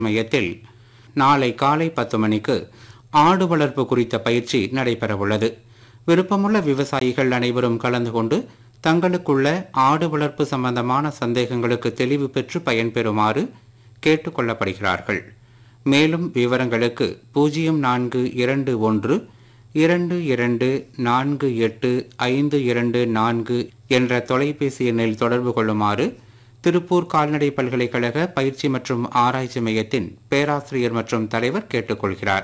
மையத்தில் நாளை காலை பத்து மணிக்கு ஆடு வளர்ப்பு குறித்த பயிற்சி நடைபெறவுள்ளது விருப்பமுள்ள விவசாயிகள் அனைவரும் கலந்து கொண்டு தங்களுக்குள்ள ஆடு வளர்ப்பு சம்பந்தமான சந்தேகங்களுக்கு தெளிவு பெற்று பயன்பெறுமாறு கேட்டுக்கொள்ளப்படுகிறார்கள் மேலும் விவரங்களுக்கு பூஜ்ஜியம் நான்கு இரண்டு ஒன்று இரண்டு இரண்டு நான்கு எட்டு ஐந்து இரண்டு நான்கு என்ற தொலைபேசி எண்ணில் தொடர்பு கொள்ளுமாறு திருப்பூர் கால்நடை பல்கலைக்கழக பயிற்சி மற்றும் ஆராய்ச்சி மையத்தின் பேராசிரியர் மற்றும் தலைவர் கேட்டுக்கொள்கிறார்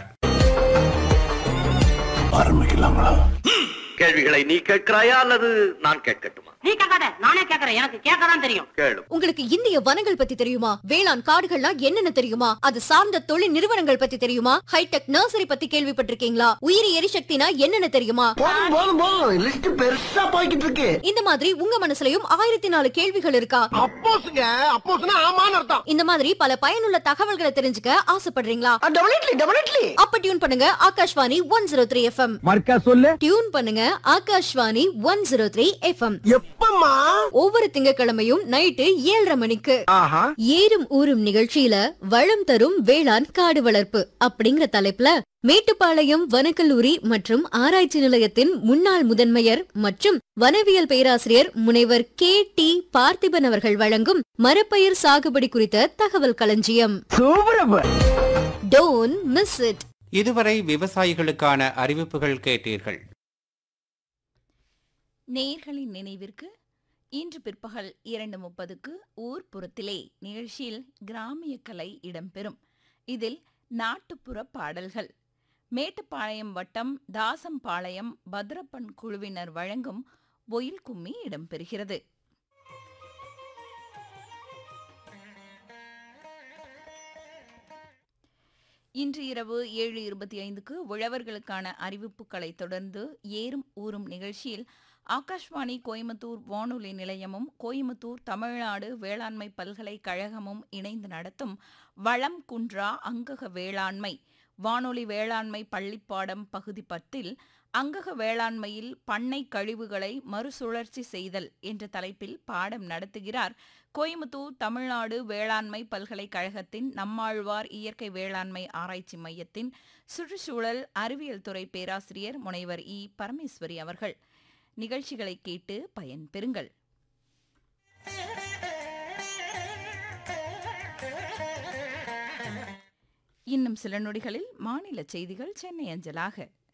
ஆரம்பிக்கலாங்களா கேள்விகளை நீ கேட்கிறாயா அல்லது நான் கேட்கட்டுமா நீ கேட்காத நானே கேக்குறேன் எனக்கு கேட்கதான் தெரியும் கேளு உங்களுக்கு இந்திய வனங்கள் பத்தி தெரியுமா வேளாண் காடுகள்னா என்னென்ன தெரியுமா அது சார்ந்த தொழில் நிறுவனங்கள் பத்தி தெரியுமா ஹைடெக் நர்சரி பத்தி கேள்விப்பட்டிருக்கீங்களா உயிரி எரிசக்தினா என்னென்ன தெரியுமா போதும் போதும் போதும் லிஸ்ட் பெருசா போய்கிட்டு இருக்கு இந்த மாதிரி உங்க மனசுலயும் ஆயிரத்தி நாலு கேள்விகள் இருக்கா அப்போஸ்ங்க அப்போஸ்னா ஆமான்னு அர்த்தம் இந்த மாதிரி பல பயனுள்ள தகவல்களை தெரிஞ்சுக்க ஆசைப்படுறீங்களா டபுள் இட்லி டபுள் இட்லி அப்ப டியூன் பண்ணுங்க Akashvani one zero three F M மர்க்கா சொல்லு டியூன் பண்ணுங்க Akashvani one zero three F M எப்பம்மா ஒவ்வொரு திங்கட்கிழமையும் நைட்டு ஏழரை மணிக்கு ஆஹா ஏறும் ஊரும் நிகழ்ச்சியில வளம் தரும் வேளாண் காடு வளர்ப்பு அப்படிங்கிற தலைப்புல மேட்டுப்பாளையம் வனக்கல்லூரி மற்றும் ஆராய்ச்சி நிலையத்தின் முன்னாள் முதன்மையர் மற்றும் வனவியல் பேராசிரியர் முனைவர் கே டி பார்த்திபன் அவர்கள் வழங்கும் மரப்பயிர் சாகுபடி குறித்த தகவல் களஞ்சியம் சூப்பர் டோன் மிஸ் இட் இதுவரை விவசாயிகளுக்கான அறிவிப்புகள் கேட்டீர்கள் நேயர்களின் நினைவிற்கு இன்று பிற்பகல் இரண்டு முப்பதுக்கு ஊர்ப்புறத்திலே நிகழ்ச்சியில் கிராமிய கலை இடம்பெறும் இதில் நாட்டுப்புற பாடல்கள் மேட்டுப்பாளையம் வட்டம் தாசம்பாளையம் பத்ரப்பன் குழுவினர் வழங்கும் ஒயில் கும்மி இடம்பெறுகிறது இன்று இரவு ஏழு இருபத்தி ஐந்துக்கு உழவர்களுக்கான அறிவிப்புகளை தொடர்ந்து ஏறும் ஊறும் நிகழ்ச்சியில் ஆகாஷ்வாணி கோயம்புத்தூர் வானொலி நிலையமும் கோயம்புத்தூர் தமிழ்நாடு வேளாண்மை பல்கலைக்கழகமும் இணைந்து நடத்தும் வளம் குன்றா அங்கக வேளாண்மை வானொலி வேளாண்மை பள்ளிப்பாடம் பகுதி பத்தில் அங்கக வேளாண்மையில் பண்ணை கழிவுகளை மறுசுழற்சி செய்தல் என்ற தலைப்பில் பாடம் நடத்துகிறார் கோயம்புத்தூர் தமிழ்நாடு வேளாண்மை பல்கலைக்கழகத்தின் நம்மாழ்வார் இயற்கை வேளாண்மை ஆராய்ச்சி மையத்தின் சுற்றுச்சூழல் அறிவியல் துறை பேராசிரியர் முனைவர் இ பரமேஸ்வரி அவர்கள் நிகழ்ச்சிகளை கேட்டு பயன்பெறுங்கள் இன்னும் சில நொடிகளில் மாநில செய்திகள் சென்னை அஞ்சலாக